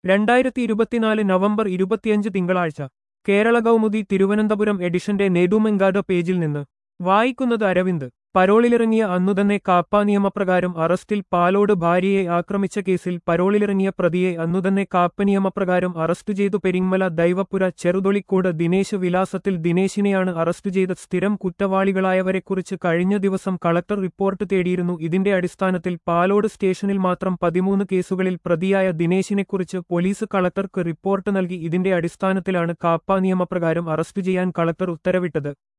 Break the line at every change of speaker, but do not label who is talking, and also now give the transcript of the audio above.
രണ്ടായിരത്തി ഇരുപത്തിനാല് നവംബർ ഇരുപത്തിയഞ്ച് തിങ്കളാഴ്ച കേരള കൗമുദി തിരുവനന്തപുരം എഡിഷന്റെ നെടുമെങ്കാട് പേജിൽ നിന്ന് വായിക്കുന്നത് അരവിന്ദ് പരോളിലിറങ്ങിയ അന്നുതന്നെ കാപ്പ നിയമപ്രകാരം അറസ്റ്റിൽ പാലോട് ഭാര്യയെ ആക്രമിച്ച കേസിൽ പരോളിലിറങ്ങിയ പ്രതിയെ അന്നുതന്നെ കാപ്പ നിയമപ്രകാരം അറസ്റ്റ് ചെയ്തു പെരിങ്ങമല ദൈവപുര ചെറുതൊളിക്കൂട് ദിനേശ് വിലാസത്തിൽ ദിനേശിനെയാണ് അറസ്റ്റ് ചെയ്ത സ്ഥിരം കുറ്റവാളികളായവരെക്കുറിച്ച് കഴിഞ്ഞ ദിവസം കളക്ടർ റിപ്പോർട്ട് തേടിയിരുന്നു ഇതിന്റെ അടിസ്ഥാനത്തിൽ പാലോട് സ്റ്റേഷനിൽ മാത്രം പതിമൂന്ന് കേസുകളിൽ പ്രതിയായ ദിനേശിനെക്കുറിച്ച് പോലീസ് കളക്ടർക്ക് റിപ്പോർട്ട് നൽകി ഇതിന്റെ അടിസ്ഥാനത്തിലാണ് കാപ്പ നിയമപ്രകാരം അറസ്റ്റ് ചെയ്യാൻ കളക്ടർ ഉത്തരവിട്ടത്